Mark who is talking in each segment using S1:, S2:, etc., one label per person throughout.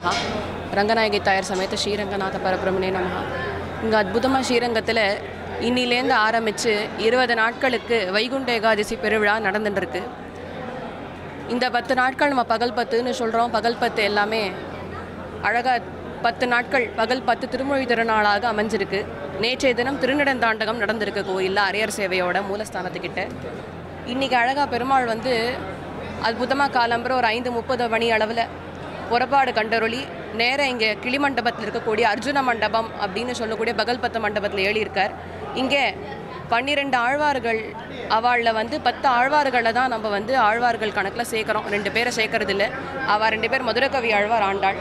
S1: ರಂಗನಾಯಕಿ ತಾಯರ್ ಸಮೇತ ಶ್ರೀರಂಗನಾಥ பரபிரமனே நமஹா இங்கே அற்புதமாக ஸ்ரீரங்கத்தில் இன்னிலேருந்து ஆரம்பித்து இருபது நாட்களுக்கு வைகுண்ட ஏகாதசி பெருவிழா நடந்துட்டுருக்கு இந்த பத்து நாட்கள் நம்ம பகல் பத்துன்னு சொல்கிறோம் பகல் பத்து எல்லாமே அழகாக பத்து நாட்கள் பகல் பத்து திருமொழி திருநாளாக அமைஞ்சிருக்கு நேற்றைய தினம் திருநெடுந்தாண்டகம் நடந்திருக்கு கோயிலில் அரையர் சேவையோட மூலஸ்தானத்துக்கிட்ட இன்றைக்கி அழகாக பெருமாள் வந்து அற்புதமாக காலம்புற ஒரு ஐந்து முப்பது மணி அளவில் புறப்பாடு கண்டருளி நேராக இங்கே கிளிமண்டபத்தில் இருக்கக்கூடிய அர்ஜுன மண்டபம் அப்படின்னு சொல்லக்கூடிய பகல்பத்து மண்டபத்தில் ஏழியிருக்கார் இங்கே பன்னிரெண்டு ஆழ்வார்கள் அவளில் வந்து பத்து ஆழ்வார்களை தான் நம்ம வந்து ஆழ்வார்கள் கணக்கில் சேர்க்குறோம் ரெண்டு பேரை சேர்க்கறது இல்லை அவள் ரெண்டு பேர் மதுரகவி ஆழ்வார் ஆண்டாள்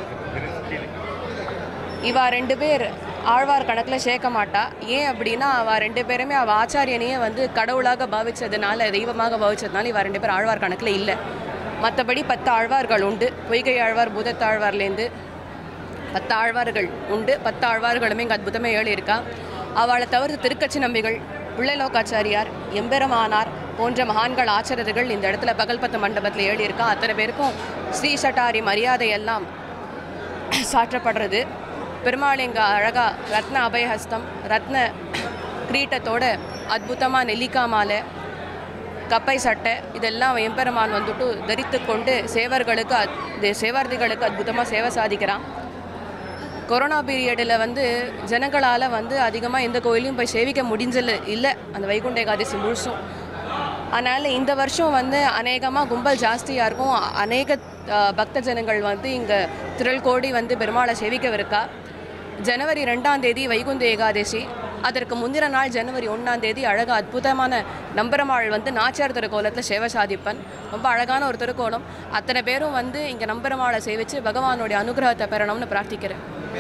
S1: இவா ரெண்டு பேர் ஆழ்வார் கணக்கில் சேர்க்க மாட்டா ஏன் அப்படின்னா அவள் ரெண்டு பேருமே அவள் ஆச்சாரியனையே வந்து கடவுளாக பாவிச்சதுனால தெய்வமாக பாவிச்சதுனால இவா ரெண்டு பேர் ஆழ்வார் கணக்கில் இல்லை மற்றபடி பத்து ஆழ்வார்கள் உண்டு பொய்கை ஆழ்வார் பூதத்தாழ்வார்லேருந்து பத்து ஆழ்வார்கள் உண்டு பத்து ஆழ்வார்களுமே இங்கே அற்புதமாக ஏழு இருக்கா அவளை தவிர்த்து திருக்கச்சி நம்பிகள் பிள்ளைலோக்காச்சாரியார் எம்பெருமானார் போன்ற மகான்கள் ஆச்சாரர்கள் இந்த இடத்துல பகல்பத்து மண்டபத்தில் ஏழு இருக்கா அத்தனை பேருக்கும் ஸ்ரீ சட்டாரி மரியாதை எல்லாம் சாற்றப்படுறது பெருமாள் இங்கே அழகா ரத்ன அபயஹஸ்தம் ரத்ன கிரீட்டத்தோட அற்புதமாக நெல்லிக்காய் மாலை கப்பை சட்டை இதெல்லாம் எம்பெருமான் வந்துட்டு தரித்து கொண்டு சேவர்களுக்கு அத்- தே- சேவார்த்திகளுக்கு அற்புதமாக சேவை சாதிக்கிறான் கொரோனா பீரியடில் வந்து ஜனங்களால் வந்து அதிகமாக எந்த கோயிலையும் போய் சேவிக்க முடிஞ்சல இல்லை அந்த வைகுண்ட ஏகாதசி முழுசும் அதனால் இந்த வருஷம் வந்து அநேகமாக கும்பல் ஜாஸ்தியாக இருக்கும் அ- அநேக அஹ், பக்த ஜனங்கள் வந்து இங்கே திரள் கோடி வந்து பெருமாளை சேவிக்கவிருக்கா ஜனவரி ரெண்டாம் தேதி வைகுந்த ஏகாதசி அதற்கு முந்தின நாள் ஜனவரி ஒன்றாம் தேதி அழகு அற்புதமான நம்பெருமாள் வந்து நாச்சியார் திருக்கோலத்தில் சேவை சாதிப்பன் ரொம்ப அழகான ஒரு திருக்கோலம் அத்தனை பேரும் வந்து இங்கே நம்பெருமாளை சேவித்து பகவானுடைய அனுகிரகத்தை பெறணும்னு பிரார்த்திக்கிறேன்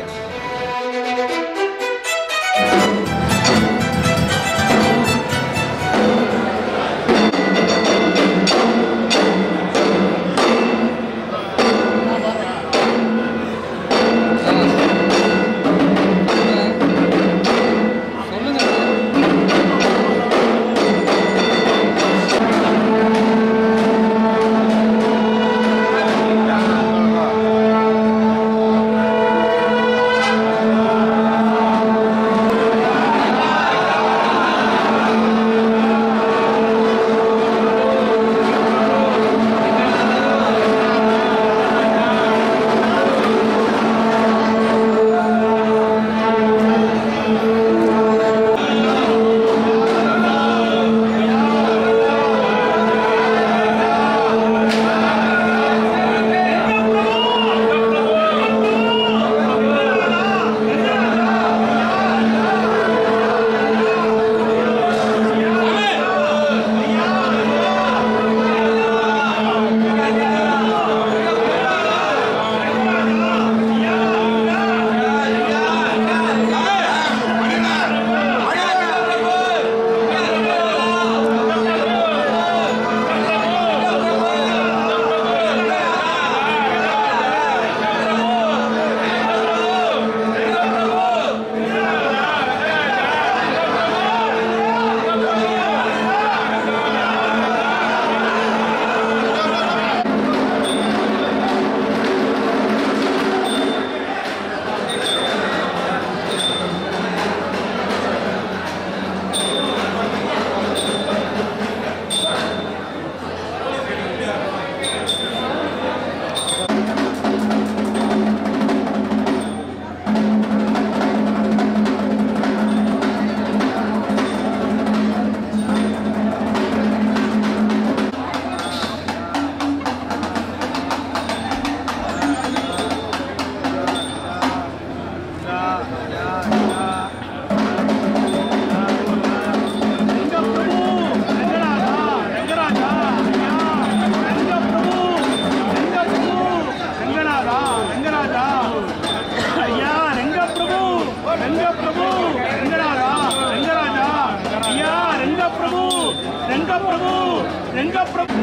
S2: రంగప్రభు రంగప్రభు రంగప్రభు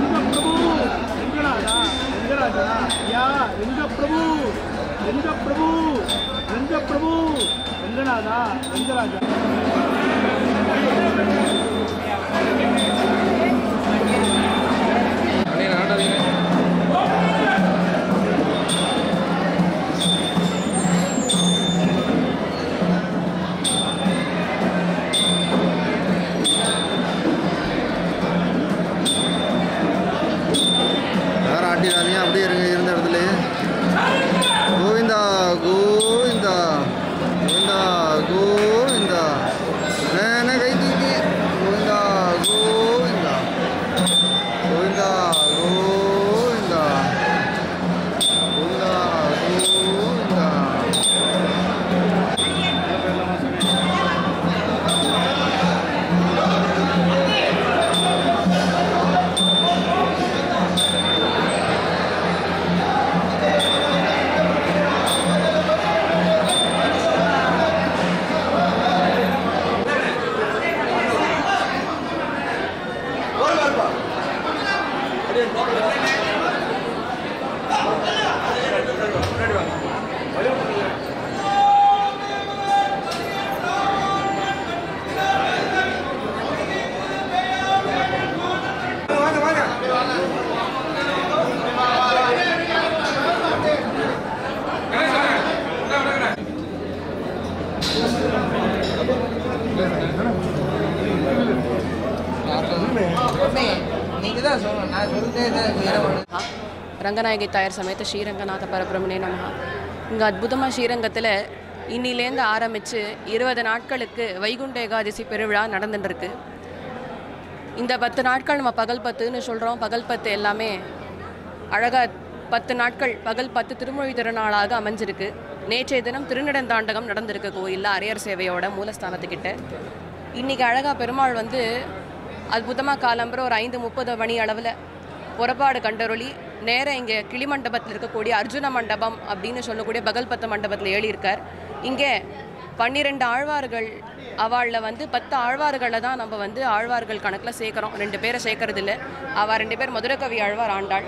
S2: రంగనాథ రంగరాజ యా రంగప్రభు రంగప్రభు రంగప్రభు రంగనాథ రంగరాజ
S3: அண்ணே நாடாதீங்க நீங்க தான் சொல்லணும் நான் சொல்லிட்டே தான் வேற ஒண்ணு
S1: ರಂಗನಾಯಕಿ ತಾಯರ್ ಸಮೇತ ಶ್ರೀರಂಗನಾಥ ಪರಬ್ರಹ್ಮಣே நமஹ இங்கே அற்புதமாக ஸ்ரீரங்கத்தில் இன்னிலேருந்து ஆரம்பித்து இருபது நாட்களுக்கு வைகுண்ட ஏகாதசி பெருவிழா நடந்துட்டு இருக்கு இந்த பத்து நாட்கள் நம்ம பகல் பத்துன்னு சொல்கிறோம் பகல் பத்து எல்லாமே அழகாக பத்து நாட்கள் பகல் பத்து திருமொழி திருநாளாக அமைஞ்சிருக்கு நேற்றைய தினம் திருநெடுந்தாண்டகம் நடந்திருக்கு கோயிலில் அரையர் சேவையோட மூலஸ்தானத்துக்கிட்ட இன்றைக்கி அழகாக பெருமாள் வந்து அற்புதமாக காலம்புற ஒரு ஐந்து முப்பது மணி அளவில் புறப்பாடு கண்டருளி நேராக இங்கே கிளிமண்டபத்தில் இருக்கக்கூடிய அர்ஜுன மண்டபம் அப்படின்னு சொல்லக்கூடிய பகல்பத்து மண்டபத்தில் ஏழியிருக்கார் இங்கே பன்னிரெண்டு ஆழ்வார்கள் அவளில் வந்து பத்து ஆழ்வார்களை தான் நம்ம வந்து ஆழ்வார்கள் கணக்கில் சேர்க்குறோம் ரெண்டு பேரை சேர்க்கறது இல்லை அவள் ரெண்டு பேர் மதுரகவி ஆழ்வார் ஆண்டாள்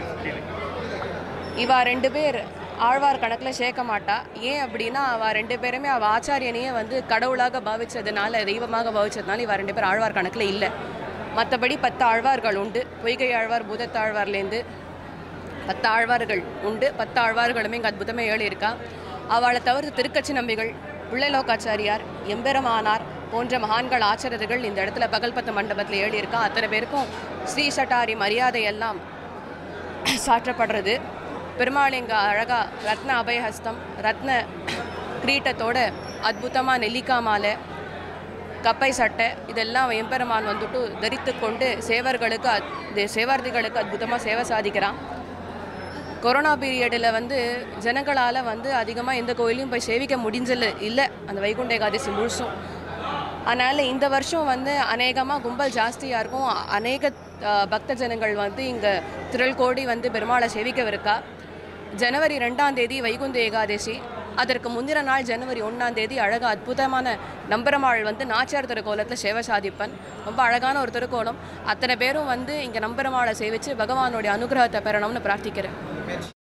S1: இவா ரெண்டு பேர் ஆழ்வார் கணக்கில் சேர்க்க மாட்டா ஏன் அப்படின்னா அவள் ரெண்டு பேருமே அவள் ஆச்சாரியனையே வந்து கடவுளாக பாவிச்சதுனால தெய்வமாக பாவிச்சதுனால இவா ரெண்டு பேர் ஆழ்வார் கணக்கில் இல்லை மற்றபடி பத்து ஆழ்வார்கள் உண்டு பொய்கை ஆழ்வார் பூதத்தாழ்வார்லேருந்து பத்து ஆழ்வார்கள் உண்டு பத்து ஆழ்வார்களுமே இங்கே அற்புதமாக ஏழு இருக்கா அவளை தவிர்த்து திருக்கச்சி நம்பிகள் பிள்ளைலோக்காச்சாரியார் எம்பெருமானார் போன்ற மகான்கள் ஆச்சாரியர்கள் இந்த இடத்துல பகல்பத்து மண்டபத்தில் ஏழு இருக்கா அத்தனை பேருக்கும் ஸ்ரீ சட்டாரி மரியாதை எல்லாம் சாற்றப்படுறது பெருமாள் இங்கே அழகா ரத்ன அபயஹஸ்தம் ரத்ன கிரீட்டத்தோட அற்புதமாக நெல்லிக்காய் மாலை கப்பை சட்டை இதெல்லாம் எம்பெருமான் வந்துட்டு தரித்து கொண்டு சேவர்களுக்கு அத்- இது சேவார்த்திகளுக்கு அற்புதமாக சேவை சாதிக்கிறான் கொரோனா பீரியடில் வந்து ஜனங்களால் வந்து அதிகமாக எந்த கோயிலையும் போய் சேவிக்க முடிஞ்சல இல்லை அந்த வைகுண்ட ஏகாதசி முழுசும் அதனால் இந்த வருஷம் வந்து அநேகமாக கும்பல் ஜாஸ்தியாக இருக்கும் அ- அநேக அஹ், பக்த ஜனங்கள் வந்து இங்கே திரள் கோடி வந்து பெருமாளை சேவிக்கவிருக்கா ஜனவரி ரெண்டாம் தேதி வைகுந்த ஏகாதசி அதற்கு முந்தின நாள் ஜனவரி ஒன்றாம் தேதி அழகாக அற்புதமான நம்பெருமாள் வந்து நாச்சியார் திருக்கோலத்தில் சேவை சாதிப்பன் ரொம்ப அழகான ஒரு திருக்கோலம் அத்தனை பேரும் வந்து இங்கே நம்பெருமாளை சேவித்து பகவானுடைய அனுகிரகத்தை பெறணும்னு பிரார்த்திக்கிறேன்